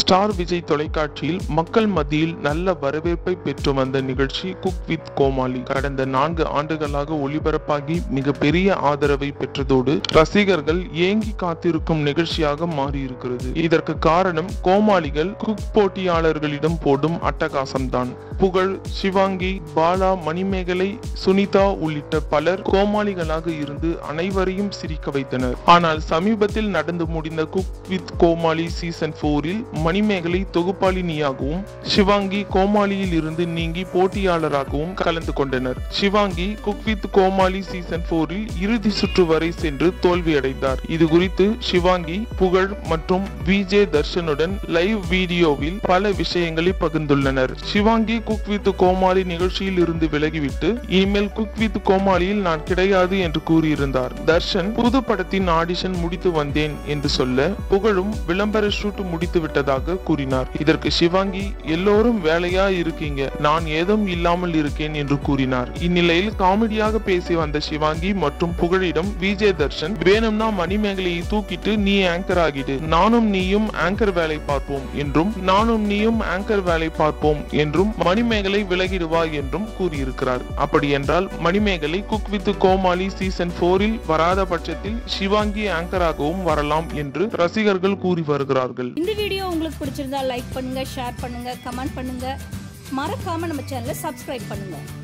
star Vijay தொலைக்காட்சியில் மக்கள் மத்தியில் நல்ல வரவேற்பை பெற்று வந்த நிகழ்ச்சி குக் வித் கோமாளி கடந்த நான்கு ஆண்டுகளாக ஒளிபரப்பாகி மிகப்பெரிய ஆதரவை பெற்றதோடு ரசிகர்கள் ஏங்கி காத்திருக்கும் நிகழ்ச்சியாக மாறியிருக்கிறது இதற்கு காரணம் கோமாளிகள் குக் போட்டியாளர்களிடம் போடும் அட்டகாசம்தான் புகழ் சிவாங்கி பாலா மணிமேகலை சுனிதா உள்ளிட்ட பலர் கோமாளிகளாக இருந்து அனைவரையும் சிரிக்க வைத்தனர் ஆனால் சமீபத்தில் நடந்து முடிந்த குக் வித் கோமாளி சீசன் போரில் மணிமேகலை தொகுப்பாளினியாகவும் சிவாங்கி கோமாளியில் இருந்து நீங்கி போட்டியாளராகவும் கலந்து கொண்டனர் Sivaangi cook with Komali season போரில் இறுதி சுற்று வரை சென்று தோல்வியடைந்தார் இது குறித்து சிவாங்கி புகழ் மற்றும் விஜே தர்ஷனுடன் லைவ் வீடியோவில் பல விஷயங்களை பகிர்ந்துள்ளனர் சிவாங்கி குக் வித் கோமாளி நிகழ்ச்சியில் இருந்து விலகிவிட்டு இனிமேல் குக் வித் கோமாளியில் நான் கிடையாது என்று கூறியிருந்தார் தர்ஷன் புது படத்தின் ஆடிஷன் முடித்து வந்தேன் என்று சொல்ல புகழும் விளம்பர ஷூட் முடித்து விட்டதாக கூறினார் இதற்கு சிவாங்கி எல்லோரும் வேலையா இருக்கீங்க நான் ஏதும் இல்லாமல் இருக்கேன் என்று கூறினார் இந்நிலையில் காமெடியாக பேசி வந்த சிவாங்கி மற்றும் புகழிடம் விஜய் தர்ஷன் வேணும்னா மணிமேகலையை தூக்கிட்டு நீ ஆங்கர் ஆகிடு நானும் நீயும் ஆங்கர் வேலை பார்ப்போம் என்றும் நானும் நீயும் ஆங்கர் வேலை பார்ப்போம் என்றும் மணிமேகலை விலகிடுவா என்றும் கூறியிருக்கிறார் அப்படி என்றால் Manimegalai cook with Komali season போரில் வராத பட்சத்தில் சிவாங்கி ஆங்கராகவும் வரலாம் என்று ரசிகர்கள் கூறி வருகிறார்கள் இந்த வீடியோ உங்களுக்கு பிடிச்சிருந்தா லைக் பண்ணுங்க ஷேர் பண்ணுங்க கமெண்ட் பண்ணுங்க மறக்காம நம்ம சேனலை சப்ஸ்கிரைப் பண்ணுங்க